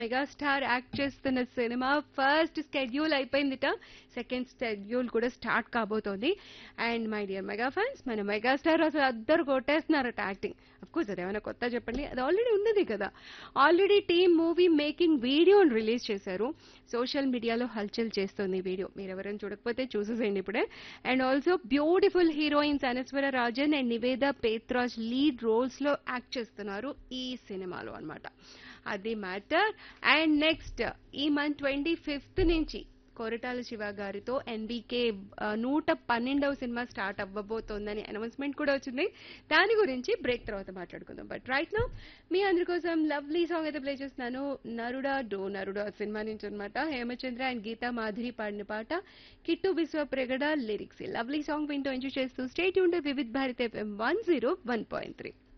megastar act చేస్తున్న cinema first schedule అయిపోయిందిట second schedule కూడా స్టార్ట్ కాబోతోంది and my dear mega fans మన మెగాస్టార్ అసలు అద్దరు కొట్టేస్తున్నారట యాక్టింగ్ కోర్స్ అది ఏమైనా కొత్త చెప్పండి అది ఆల్రెడీ ఉన్నది కదా ఆల్రెడీ టీమ్ మూవీ మేకింగ్ వీడియోని రిలీజ్ చేశారు సోషల్ మీడియాలో హల్చల్ చేస్తుంది ఈ వీడియో మీరు ఎవరైనా చూడకపోతే చూసేసేయండి ఇప్పుడే and also beautiful heroines Anaswara Rajan and Niveda Pethuraj lead roles లో యాక్ట్ చేస్తున్నారు ఈ సినిమాలో అన్నమాట అది మ్యాటర్ అండ్ నెక్స్ట్ ఈ మంత్ ట్వంటీ ఫిఫ్త్ నుంచి కొరటాల శివ గారితో ఎన్బీకే నూట పన్నెండవ సినిమా స్టార్ట్ అవ్వబోతోందని అనౌన్స్మెంట్ కూడా వచ్చింది దాని గురించి బ్రేక్ తర్వాత మాట్లాడుకుందాం బట్ రైట్ నో మీ అందరి కోసం లవ్లీ సాంగ్ అయితే ప్లే చేస్తున్నాను నరుడా డో నరుడా సినిమా నుంచి అనమాట హేమచంద్ర అండ్ గీతా మాధురి పాడిన పాట Kittu Vissapragada lyrics lovely song వింటూ ఎంజాయ్ చేస్తూ స్టేట్ ఉండే Vividh Bharat FM one zero one point three